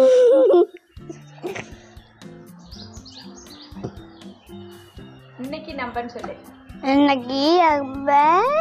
இன்னைக்கு நம்பன்னு சொல்லு இன்னைக்கு நம்ம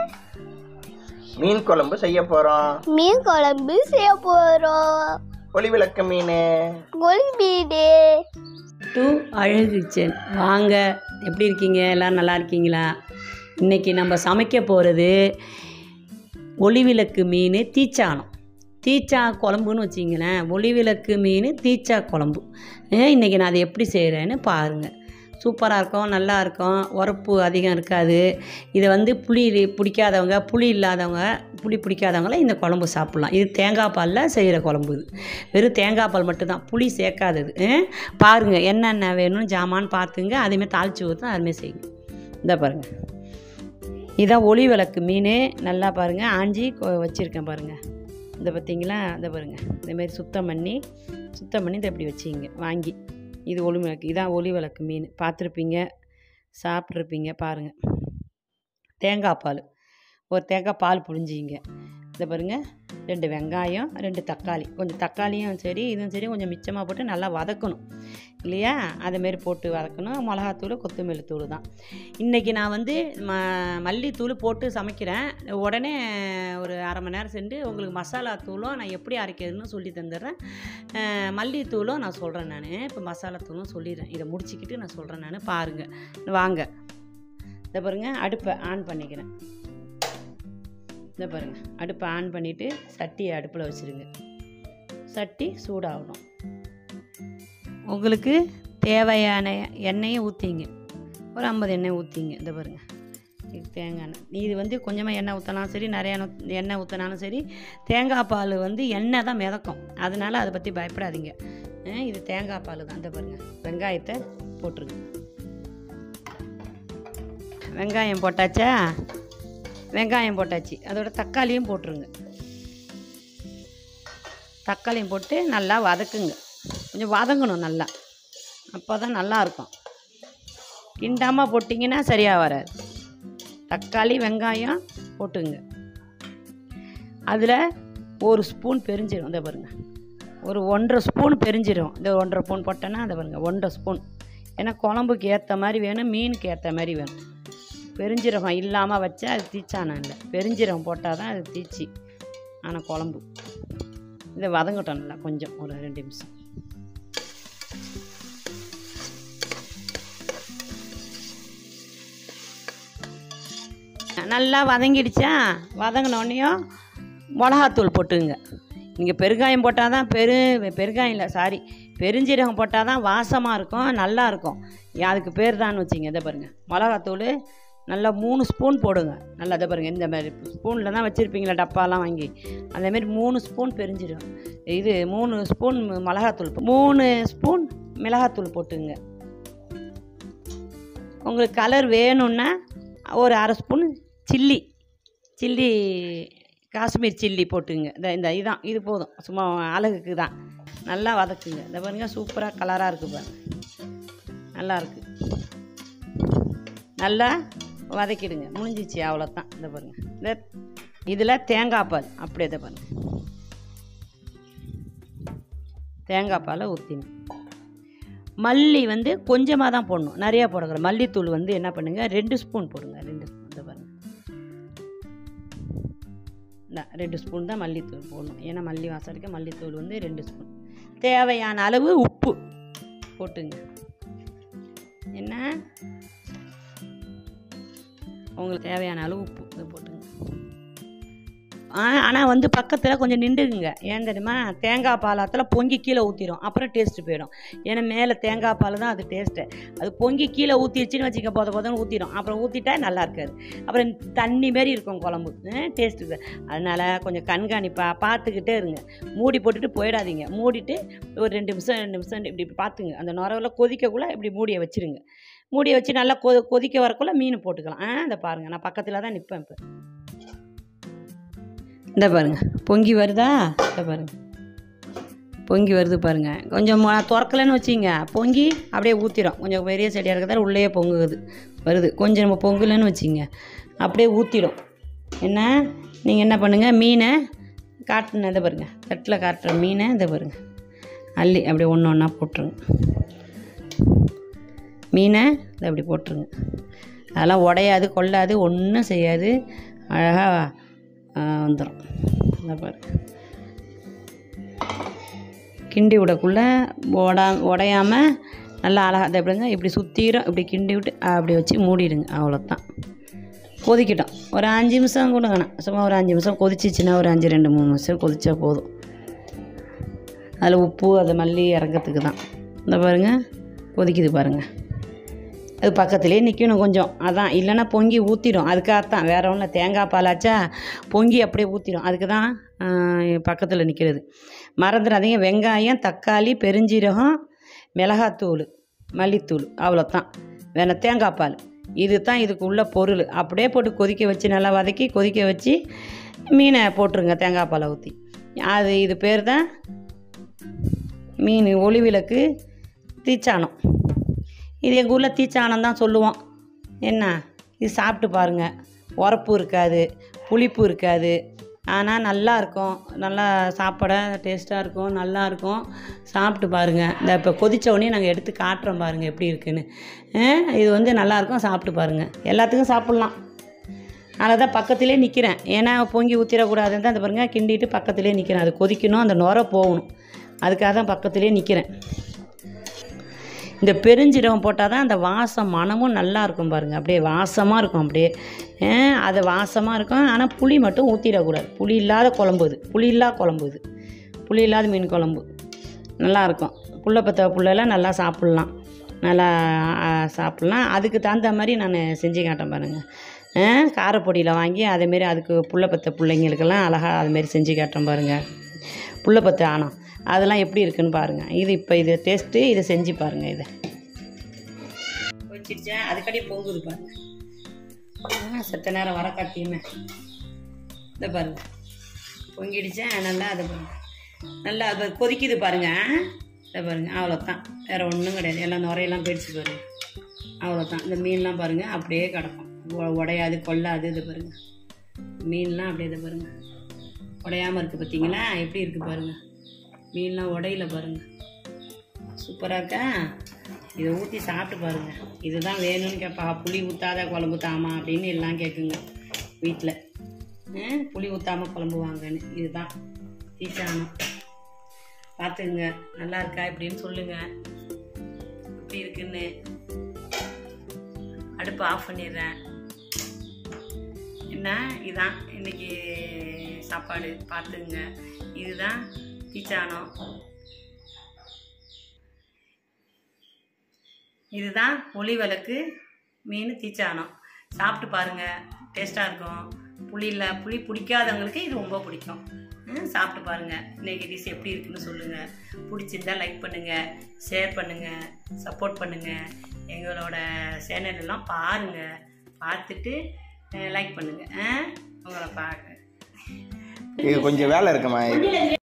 மீன் குழம்பு செய்ய போறோம் மீன் குழம்பு செய்ய போறோம் ஒளி விளக்கு மீன் கோழி மீன் டு அழகு கிச்சன் வாங்க எப்படி இருக்கீங்க எல்லோரும் நல்லா இருக்கீங்களா இன்றைக்கி நம்ம சமைக்க போகிறது ஒளிவிளக்கு மீன் தீச்சானம் தீச்சா குழம்புன்னு வச்சிங்களேன் ஒளிவிளக்கு மீன் தீச்சா குழம்பு இன்றைக்கி நான் அதை எப்படி செய்கிறேன்னு பாருங்கள் சூப்பராக இருக்கும் நல்லா இருக்கும் உரப்பு அதிகம் இருக்காது இதை வந்து புளி பிடிக்காதவங்க புளி இல்லாதவங்க புளி பிடிக்காதவங்களாம் இந்த குழம்பு சாப்பிட்லாம் இது தேங்காய் பாலில் செய்கிற குழம்பு இது வெறும் தேங்காய் பால் மட்டும்தான் புளி சேர்க்காதது அஹ் பாருங்கள் என்னென்ன வேணும்னு ஜாமான் பார்த்துங்க அதேமாதிரி தாளித்து ஊற்றினா அதுமாரி செய்யுங்க இந்த பாருங்கள் இதான் ஒளி விளக்கு மீன் நல்லா பாருங்கள் ஆஞ்சி கொ- வச்சுருக்கேன் பாருங்கள் இந்த பார்த்தீங்களா இந்த பாருங்கள் இதேமாரி சுத்தம் பண்ணி சுத்தம் பண்ணி இதை இப்படி வச்சிங்க வாங்கி இது ஒளி விளக்கு இதான் ஒளி விளக்கு மீன் பார்த்துருப்பீங்க சாப்பிட்ருப்பீங்க பாருங்கள் தேங்காய் பால் ஒரு தேங்காய் பால் புழிஞ்சிங்க இதை பாருங்கள் ரெண்டு வெங்காயம் ரெண்டு தக்காளி கொஞ்சம் தக்காளியும் சரி இதுவும் சரி கொஞ்சம் மிச்சமாக போட்டு நல்லா வதக்கணும் இல்லையா அதேமாரி போட்டு வதக்கணும் மிளகாத்தூள் கொத்தமல்லி தூள் தான் இன்றைக்கி நான் வந்து ம மல்லித்தூள் போட்டு சமைக்கிறேன் உடனே ஒரு அரை மணி நேரம் சென்று உங்களுக்கு மசாலா தூளும் நான் எப்படி அரைக்கிறதுன்னு சொல்லி தந்துடுறேன் அஹ் மல்லித்தூளும் நான் சொல்கிறேன் நான் இப்போ மசாலா தூளும் சொல்லிடுறேன் இதை முடிச்சுக்கிட்டு நான் சொல்கிறேன் நான் பாருங்கள் வாங்க இதை பாருங்கள் அடுப்பை ஆன் பண்ணிக்கிறேன் இதை பாருங்கள் அடுப்பை ஆன் பண்ணிவிட்டு சட்டியை அடுப்பில் வச்சுருங்க சட்டி சூடாகணும் உங்களுக்கு தேவையான எண்ணெயை ஊற்றிங்க ஒரு ஐம்பது எண்ணெய் ஊற்றிங்க இந்த பாருங்கள் இது தேங்காய் எண்ணெய் இது வந்து கொஞ்சமாக எண்ணெய் ஊற்றினாலும் சரி நிறைய எண்ணெய் எண்ணெய் ஊற்றினாலும் சரி தேங்காய் பால் வந்து எண்ணெய் தான் மிதக்கும் அதனால அதை பற்றி பயப்படாதீங்க அஹ் இது தேங்காய் பால் தான் இந்த பாருங்கள் வெங்காயத்தை போட்டுருங்க வெங்காயம் போட்டாச்சா வெங்காயம் போட்டாச்சு அதோட தக்காளியும் போட்டுருங்க தக்காளியும் போட்டு நல்லா வதக்குங்க கொஞ்சம் வதங்கணும் நல்லா அப்போ தான் நல்லாயிருக்கும் கிண்டாமல் போட்டிங்கன்னா சரியாக வராது தக்காளி வெங்காயம் போட்டுங்க அதில் ஒரு ஸ்பூன் பெருஞ்சிரும் இந்த பாருங்கள் ஒரு ஒன்றரை ஸ்பூன் பெருஞ்சிரும் இந்த ஒன்றரை ஸ்பூன் போட்டேன்னா அதை பாருங்கள் ஒன்றரை ஸ்பூன் ஏன்னா குழம்புக்கு ஏற்ற மாதிரி வேணும் மீனுக்கு ஏற்ற மாதிரி வேணும் பெருஞ்சீரகம் இல்லாமல் வச்சா அது தீச்சானம் இல்லை பெருஞ்சீரகம் போட்டால் தான் அது தீச்சி ஆனால் குழம்பு இதை வதங்கட்டும் நல்லா கொஞ்சம் ஒரு ரெண்டு நிமிஷம் நல்லா வதங்கிடுச்சா வதங்கினோடனையும் மிளகாத்தூள் போட்டுங்க நீங்கள் பெருங்காயம் போட்டால் தான் பெரு பெருங்காயம் இல்லை சாரி பெருஞ்சீரகம் போட்டால் தான் வாசமாக இருக்கும் நல்லா இருக்கும் அதுக்கு பேர் தான் வச்சிங்க இதை பாருங்கள் மிளகாத்தூள் நல்லா மூணு ஸ்பூன் போடுங்க நல்லா இதை பாருங்கள் இந்த மாதிரி ஸ்பூனில் தான் வச்சுருப்பீங்களா டப்பாலாம் வாங்கி அதேமாரி மூணு ஸ்பூன் பெருஞ்சீரகம் இது மூணு ஸ்பூன் மிளகாத்தூள் போ- மூணு ஸ்பூன் மிளகாத்தூள் போட்டுங்க உங்களுக்கு கலர் வேணும்னா ஒரு அரை spoon chilli chilli Kashmir chilli போட்டுங்க இந்த இந்த இதான் இது போதும் சும்மா அழகுக்கு தான் நல்லா வதக்குங்க இந்த பாருங்க சூப்பராக கலராக இருக்குது பாருங்க நல்லா இருக்கு நல்லா வதக்கிடுங்க முடிஞ்சிச்சு அவ்வளோதான் இந்த பாருங்க இந்த இதில் தேங்காய் பால் அப்படியே இதை பாருங்க தேங்காய் பாலை ஊற்றிங்க மல்லி வந்து கொஞ்சமாக தான் போடணும் நிறையா போடக்கூடாது மல்லித்தூள் வந்து என்ன பண்ணுங்கள் ரெண்டு ஸ்பூன் போடுங்க ரெண்டு ஸ்பூன் இந்த பாருங்க இந்த ரெண்டு ஸ்பூன் தான் மல்லித்தூள் போடணும் ஏன்னா மல்லி வாசம் இருக்க மல்லித்தூள் வந்து ரெண்டு ஸ்பூன் தேவையான அளவு உப்பு போட்டுங்க என்ன உங்களுக்கு தேவையான அளவு உப்பு இதை போட்டுங்க ஆ ஆனால் வந்து பக்கத்தில் கொஞ்சம் நின்றுக்குங்க ஏன் தெரியுமா தேங்காய் பாலாத்தில் பொங்கி கீழே ஊற்றிடும் அப்புறம் டேஸ்ட்டு போயிடும் ஏன்னா மேலே தேங்காய் பால் தான் அது டேஸ்ட்டு அது பொங்கி கீழே ஊற்றிடுச்சின்னு வச்சுக்க போத போதன்னு ஊற்றிடும் அப்புறம் ஊற்றிட்டா நல்லா இருக்காது அப்புறம் தண்ணி மாரி இருக்கும் குழம்பு டேஸ்ட்டு அதனால் கொஞ்சம் கண்காணிப்பாக பார்த்துக்கிட்டே இருங்க மூடி போட்டுட்டு போயிடாதீங்க மூடிட்டு ஒரு ரெண்டு நிமிஷம் ரெண்டு நிமிஷம் இப்படி இப்படி பார்த்துங்க அந்த நுரவில் கொதிக்கக்குள்ளே இப்படி மூடியை வச்சிருங்க மூடியை வச்சு நல்லா கொ கொதிக்க வரக்குள்ளே மீன் போட்டுக்கலாம் ஆ இந்த பாருங்கள் நான் பக்கத்தில் தான் நிற்பேன் இப்போ இந்த பாருங்க பொங்கி வருதா இந்த பாருங்க பொங்கி வருது பாருங்க கொஞ்சம் மொ- திறக்கலன்னு வச்சிங்க பொங்கி அப்படியே ஊற்றிடும் கொஞ்சம் பெரிய செடியாக இருக்கிறதால உள்ளேயே பொங்குது வருது கொஞ்சம் நம்ம பொங்கலன்னு வச்சிங்க அப்படியே ஊற்றிடும் என்ன நீங்கள் என்ன பண்ணுங்கள் மீனை காட்டின இதை பாருங்க தட்டில் காட்டுற மீனை இதை பாருங்க அள்ளி அப்படியே ஒன்று ஒன்றா போட்டுருங்க மீனை இதை அப்படி போட்டுருங்க அதெல்லாம் உடையாது கொள்ளாது ஒன்றும் செய்யாது அழகாக வந்துடும் இந்த பாரு கிண்டி விடக்குள்ளே உடா உடையாமல் நல்லா அழகாக அதை எப்படிங்க இப்படி சுற்றிடும் இப்படி கிண்டி விட்டு அப்படி வச்சு மூடிடுங்க அவ்வளோதான் கொதிக்கட்டும் ஒரு அஞ்சு நிமிஷம் கூட வேணாம் சும்மா ஒரு அஞ்சு நிமிஷம் கொதிச்சிச்சுன்னா ஒரு அஞ்சு ரெண்டு மூணு நிமிஷம் கொதிச்சா போதும் அதில் உப்பு அது மல்லி இறங்கிறதுக்கு தான் இந்த பாருங்கள் கொதிக்குது பாருங்கள் அது பக்கத்துலேயே நிற்கணும் கொஞ்சம் அதான் இல்லைன்னா பொங்கி ஊற்றிடும் அதுக்காகத்தான் வேற ஒன்றும் இல்லை. தேங்காய் பாலாச்சா பொங்கி அப்படியே ஊற்றிடும் அதுக்கு தான் பக்கத்தில் நிற்கிறது மறந்துடாதீங்க வெங்காயம் தக்காளி பெருஞ்சீரகம் மிளகாத்தூள் மல்லித்தூள் அவ்வளோதான் வேணா தேங்காய் பால் இது தான் இதுக்கு உள்ள பொருள் அப்படியே போட்டு கொதிக்க வச்சு நல்லா வதக்கி கொதிக்க வச்சு மீனை போட்டுருங்க தேங்காய் பாலை ஊற்றி அது இது பேர் தான் மீன் ஒளி விளக்கு தீச்சானம் இது எங்கள் ஊரில் தீச்சானம் தான் சொல்லுவோம் என்ன இது சாப்பிட்டு பாருங்கள் உரப்பு இருக்காது புளிப்பு இருக்காது ஆனால் நல்லா இருக்கும் நல்லா சாப்பிட டேஸ்ட்டாக இருக்கும் நல்லா இருக்கும் சாப்பிட்டு பாருங்கள் இந்த இப்போ கொதிச்ச உடனே நாங்கள் எடுத்து காட்டுறோம் பாருங்கள் எப்படி இருக்குன்னு ஆ, இது வந்து நல்லாயிருக்கும் சாப்பிட்டு பாருங்கள் எல்லாத்துக்கும் சாப்பிட்லாம் அதில் தான் பக்கத்திலே நிற்கிறேன் ஏன்னா பொங்கி ஊற்றிடக்கூடாதுன்னு தான் அந்த பாருங்க கிண்டிட்டு பக்கத்திலே நிற்கிறேன் அது கொதிக்கணும் அந்த நுர போகணும் அதுக்காக தான் பக்கத்திலே நிற்கிறேன் இந்த பெருஞ்சீரகம் போட்டால் தான் அந்த வாசம் மனமும் நல்லா இருக்கும் பாருங்கள் அப்படியே வாசமாக இருக்கும் அப்படியே ஆ, அது வாசமாக இருக்கும் ஆனால் புளி மட்டும் ஊற்றிடக்கூடாது புளி இல்லாத குழம்பு இது புளி இல்லாத குழம்பு இது புளி இல்லாத மீன் குழம்பு நல்லா இருக்கும் புள்ள பத்த புள்ளெல்லாம் நல்லா சாப்பிட்லாம் நல்லா ஆ, சாப்பிட்லாம் அதுக்கு தகுந்த மாதிரி நான் செஞ்சு காட்டேன் பாருங்கள் ஆ, காரப்பொடியில் வாங்கி அதேமாரி அதுக்கு புள்ள பத்த பிள்ளைங்களுக்கெல்லாம் அழகாக அதுமாரி செஞ்சு காட்டுறேன் பாருங்கள் புள்ள பத்து ஆனம் அதெல்லாம் எப்படி இருக்குன்னு பாருங்கள் இது இப்போ இது டேஸ்ட்டு இதை செஞ்சு பாருங்கள் இதை வச்சிருச்சா அதுக்கடி பொங்குது பாருங்க ஆ, செத்த நேரம் வர காட்டியுமே இதை பாருங்க பொங்கிடுச்சா நல்லா அதை பாருங்க நல்லா அது கொதிக்குது பாருங்க இதை பாருங்க அவ்வளோதான் வேறு ஒன்றும் கிடையாது எல்லாம் நுரையெல்லாம் போயிடுச்சு பாருங்க அவ்வளோதான் இந்த மீன்லாம் பாருங்க அப்படியே கிடக்கும் உ- உடையாது கொள்ளாது இது பாருங்க மீன்லாம் அப்படியே இதை பாருங்க உடையாமல் இருக்குது பார்த்தீங்களா எப்படி இருக்குது பாருங்க மீன்லாம் உடையில பாருங்க சூப்பராக இருக்கா இதை ஊற்றி சாப்பிட்டு பாருங்க இதுதான் வேணும்னு கேட்பா புளி ஊற்றாத குழம்பு தாமா அப்படின்னு எல்லாம் கேட்குங்க வீட்டில் புளி ஊற்றாம குழம்பு வாங்கன்னு இதுதான் தீச்சானம் பார்த்துங்க நல்லா இருக்கா இப்படின்னு சொல்லுங்க எப்படி இருக்குன்னு அடுப்பு ஆஃப் பண்ணிடுறேன் என்ன இதான் இன்னைக்கு சாப்பாடு பார்த்துங்க இதுதான் தீச்சானம் இதுதான் ஒளி விளக்கு மீன் தீச்சானம் சாப்பிட்டு பாருங்க டேஸ்ட்டாக இருக்கும் புளி இல்லை புளி பிடிக்காதவங்களுக்கு இது ரொம்ப பிடிக்கும் ம், சாப்பிட்டு பாருங்க இன்னைக்கு டிஷ் எப்படி இருக்குன்னு சொல்லுங்க பிடிச்சிருந்தா லைக் பண்ணுங்க ஷேர் பண்ணுங்க சப்போர்ட் பண்ணுங்க எங்களோட சேனல் எல்லாம் பாருங்க பார்த்துட்டு லைக் பண்ணுங்க ஆ? உங்களை பார்க்க இது கொஞ்சம் வேலை இருக்குமா